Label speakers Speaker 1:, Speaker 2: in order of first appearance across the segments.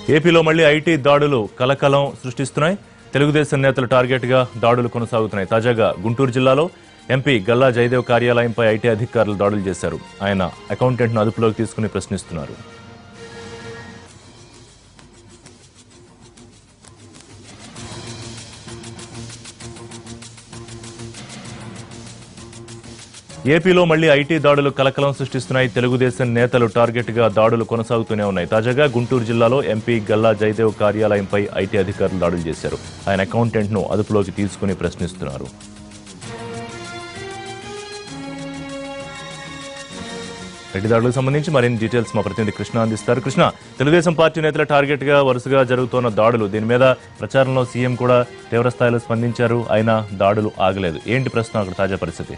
Speaker 1: ఏపీలో మళ్లీ ఐటీ దాడులు కలకలం సృష్టిస్తున్నాయి తెలుగుదేశం నేతలు టార్గెట్గా దాడులు కొనసాగుతున్నాయి తాజాగా గుంటూరు జిల్లాలో ఎంపీ గల్లా జయదేవ్ కార్యాలయంపై ఐటీ అధికారులు దాడులు చేశారు ఆయన అకౌంటెంట్ను అదుపులోకి తీసుకుని ప్రశ్నిస్తున్నారు ఏపీలో మళ్లీ ఐటీ దాడులు కలకలం సృష్టిస్తున్నాయి తెలుగుదేశం నేతలు టార్గెట్ గా దాడులు కొనసాగుతూనే ఉన్నాయి తాజాగా గుంటూరు జిల్లాలో ఎంపీ గల్లా జయదేవ్ కార్యాలయంపై ఐటీ అధికారులు దాడులు చేశారు ఆయన అకౌంటెంట్ ను అదుపులోకి తీసుకుని ప్రశ్నిస్తున్నారు రెడ్డి దాడులకు సంబంధించి మరిన్ని డీటెయిల్స్ మా ప్రతినిధి కృష్ణ అందిస్తారు కృష్ణ తెలుగుదేశం పార్టీ నేతల టార్గెట్ గా వరుసగా జరుగుతున్న దాడులు దీని మీద ప్రచారంలో సీఎం కూడా తీవ్ర స్థాయిలో స్పందించారు అయినా దాడులు ఆగలేదు ఏంటి ప్రస్తుతం అక్కడ తాజా పరిస్థితి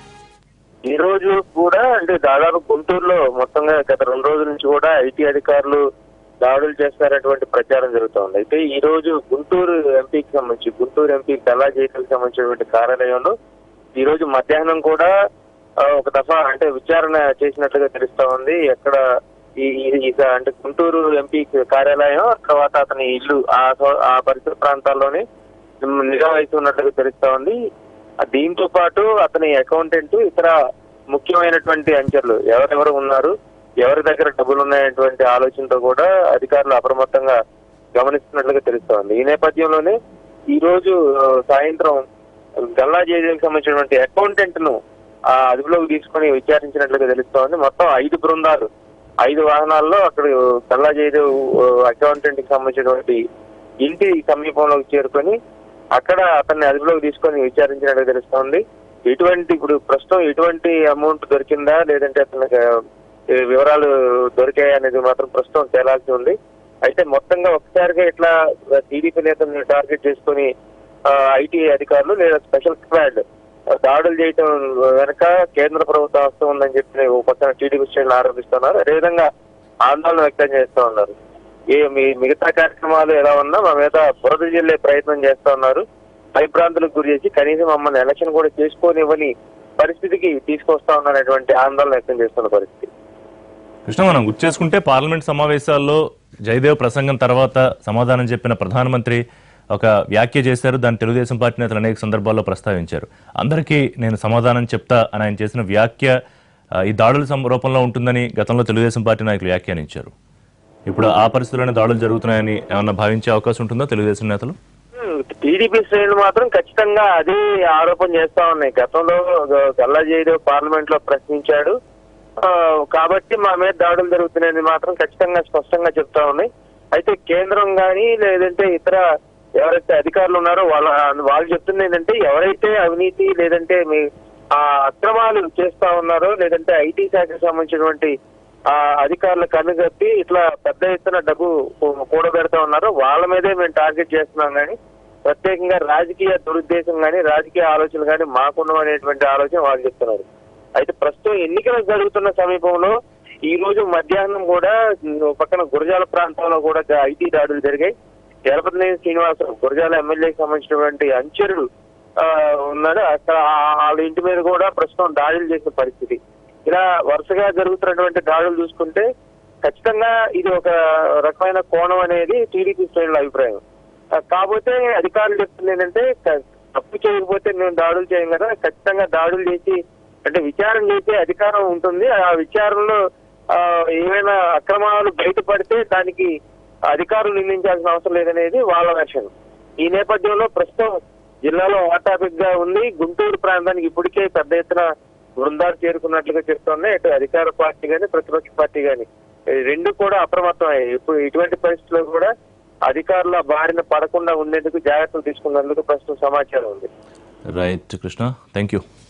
Speaker 2: ఈ రోజు కూడా అంటే దాదాపు గుంటూరులో మొత్తంగా గత రెండు రోజుల నుంచి కూడా ఐటీ అధికారులు దాడులు చేస్తారటువంటి ప్రచారం జరుగుతోంది అయితే ఈ రోజు గుంటూరు ఎంపీకి సంబంధించి గుంటూరు ఎంపీ కళా జైతులకు సంబంధించినటువంటి కార్యాలయంలో ఈ రోజు మధ్యాహ్నం కూడా ఆ, ఒక దఫా అంటే విచారణ చేసినట్లుగా తెలుస్తా ఉంది ఎక్కడ ఈ ఈ- ఈ అంటే గుంటూరు ఎంపీ కార్యాలయం తర్వాత అతని ఇల్లు ఆ సో- ఆ పరిసర ప్రాంతాల్లోనే నిఘా వహిస్తున్నట్లుగా తెలుస్తా ఉంది ఆ దీంతో పాటు అతని అకౌంటెంట్ ఇతర ముఖ్యమైనటువంటి అంచెలు ఎవరెవరు ఉన్నారు ఎవరి దగ్గర డబ్బులు ఉన్నాయటువంటి ఆలోచనతో కూడా అధికారులు అప్రమత్తంగా గమనిస్తున్నట్లుగా తెలుస్తోంది ఈ నేపథ్యంలోనే ఈ రోజు ఆ, సాయంత్రం గల్లా జయదేవికి సంబంధించినటువంటి అకౌంటెంట్ ను ఆ అదుపులోకి తీసుకొని విచారించినట్లుగా తెలుస్తోంది మొత్తం ఐదు బృందాలు ఐదు వాహనాల్లో అక్కడ గల్లా జయదేవ్ అకౌంటెంట్ కి సంబంధించినటువంటి ఇంటి సమీపంలోకి చేరుకొని అక్కడ అతన్ని అదుపులోకి తీసుకొని విచారించినట్టు తెలుస్తోంది ఎటువంటి ఇప్పుడు ప్రస్తుతం ఎటువంటి అమౌంట్ దొరికిందా లేదంటే అతనికి ఆ, ఏ వివరాలు దొరికాయా అనేది మాత్రం ప్రస్తుతం తేలాల్సి ఉంది అయితే మొత్తంగా ఒకసారిగా ఇట్లా టీడీపీ నేతలను టార్గెట్ చేసుకొని ఐటీ అధికారులు లేదా స్పెషల్ స్క్వాడ్ దాడులు చేయటం వెనక కేంద్ర ప్రభుత్వం హస్తం ఉందని చెప్పి ఒక పక్కన టీడీపీ శ్రేణులు ఆరోపిస్తున్నారు అదేవిధంగా ఆందోళన వ్యక్తం చేస్తూ ఉన్నారు ఏ మీ మిగతా కార్యక్రమాలు ఎలా ఉన్నా మా మీద బురద జిల్లే ప్రయత్నం చేస్తా ఉన్నారు భయభ్రాంతులకు గురి చేసి కనీసం మమ్మల్ని ఎలక్షన్ కూడా చేసుకోనివ్వని పరిస్థితికి తీసుకొస్తా ఉన్నారనేటువంటి ఆందోళన వ్యక్తం చేస్తున్న పరిస్థితి
Speaker 1: కృష్ణ మనం గుర్తు చేసుకుంటే పార్లమెంట్ సమావేశాల్లో జయదేవ్ ప్రసంగం తర్వాత సమాధానం చెప్పిన ప్రధానమంత్రి ఒక వ్యాఖ్య చేశారు దాన్ని తెలుగుదేశం పార్టీ నేతలు అనేక సందర్భాల్లో ప్రస్తావించారు అందరికీ నేను సమాధానం చెప్తా అని ఆయన చేసిన వ్యాఖ్య ఆ, ఈ దాడుల సం- రూపంలో ఉంటుందని గతంలో తెలుగుదేశం పార్టీ నాయకులు వ్యాఖ్యానించారు ఇప్పుడు ఆ పరిస్థితుల్లోనే దాడులు జరుగుతున్నాయని ఏమన్నా భావించే అవకాశం ఉంటుందా తెలుగుదేశం నేతలు
Speaker 2: టీడీపీ శ్రేణులు మాత్రం ఖచ్చితంగా అదే ఆరోపణ చేస్తా ఉన్నాయి గతంలో గల్లా జయదేవ్ పార్లమెంట్ లో ప్రశ్నించాడు ఆ, కాబట్టి మా మీద దాడులు జరుగుతున్నాయని మాత్రం ఖచ్చితంగా స్పష్టంగా చెప్తా ఉన్నాయి అయితే కేంద్రం గాని లేదంటే ఇతర ఎవరైతే అధికారులు ఉన్నారో వాళ్ళ వాళ్ళు చెప్తుంది ఏంటంటే ఎవరైతే అవినీతి లేదంటే మీ ఆ అక్రమాలు చేస్తా ఉన్నారో లేదంటే ఐటీ శాఖకు సంబంధించినటువంటి ఆ అధికారులు కనుగప్పి ఇట్లా పెద్ద ఎత్తున డబ్బు కూ- కూడబెడతా ఉన్నారో వాళ్ళ మీదే మేము టార్గెట్ చేస్తున్నాం కానీ ప్రత్యేకంగా రాజకీయ దురుద్దేశం కానీ రాజకీయ ఆలోచనలు కానీ మాకున్నాం అనేటువంటి ఆలోచన వాళ్ళు చెప్తున్నారు అయితే ప్రస్తుతం ఎన్నికలు జరుగుతున్న సమీపంలో ఈ రోజు మధ్యాహ్నం కూడా ఓ పక్కన గురజాల ప్రాంతంలో కూడా ఐటీ దాడులు జరిగాయి జలపతినేని శ్రీనివాసరావు గురజాల ఎమ్మెల్యేకి సంబంధించినటువంటి అంచెరుడు ఆ, ఉన్నాడు అక్కడ ఆ- వాళ్ళ ఇంటి మీద కూడా ప్రస్తుతం దాడులు చేసిన పరిస్థితి ఇలా వరుసగా జరుగుతున్నటువంటి దాడులు చూసుకుంటే ఖచ్చితంగా ఇది ఒక రకమైన కోణం అనేది టీడీపీ శ్రేణుల అభిప్రాయం ఆ, కాకపోతే అధికారులు చెప్తుంది ఏంటంటే క- తప్పు చేయకపోతే మేము దాడులు చేయం కదా ఖచ్చితంగా దాడులు చేసి అంటే విచారణ చేసే అధికారం ఉంటుంది ఆ విచారణలో ఆ, ఏమైనా అక్రమాలు బయటపడితే దానికి అధికారులు నిందించాల్సిన అవసరం లేదనేది వాళ్ళ వెర్షన్ ఈ నేపథ్యంలో ప్రస్తుతం జిల్లాలో హాట్ టాపిక్ గా ఉంది గుంటూరు ప్రాంతానికి ఇప్పటికే పెద్ద ఎత్తున బృందాలు చేరుకున్నట్లుగా చెప్తున్నాయి ఇటు అధికార పార్టీ గాని ప్రతిపక్ష పార్టీ గాని ఈ రెండు కూడా అప్రమత్తం అయ్యాయి ఇప్పుడు ఇటువంటి పరిస్థితుల్లో కూడా అధికారుల బారిన పడకుండా ఉండేందుకు జాగ్రత్తలు తీసుకున్నందుకు ప్రస్తుతం సమాచారం ఉంది
Speaker 1: రైట్ కృష్ణ థ్యాంక్ యూ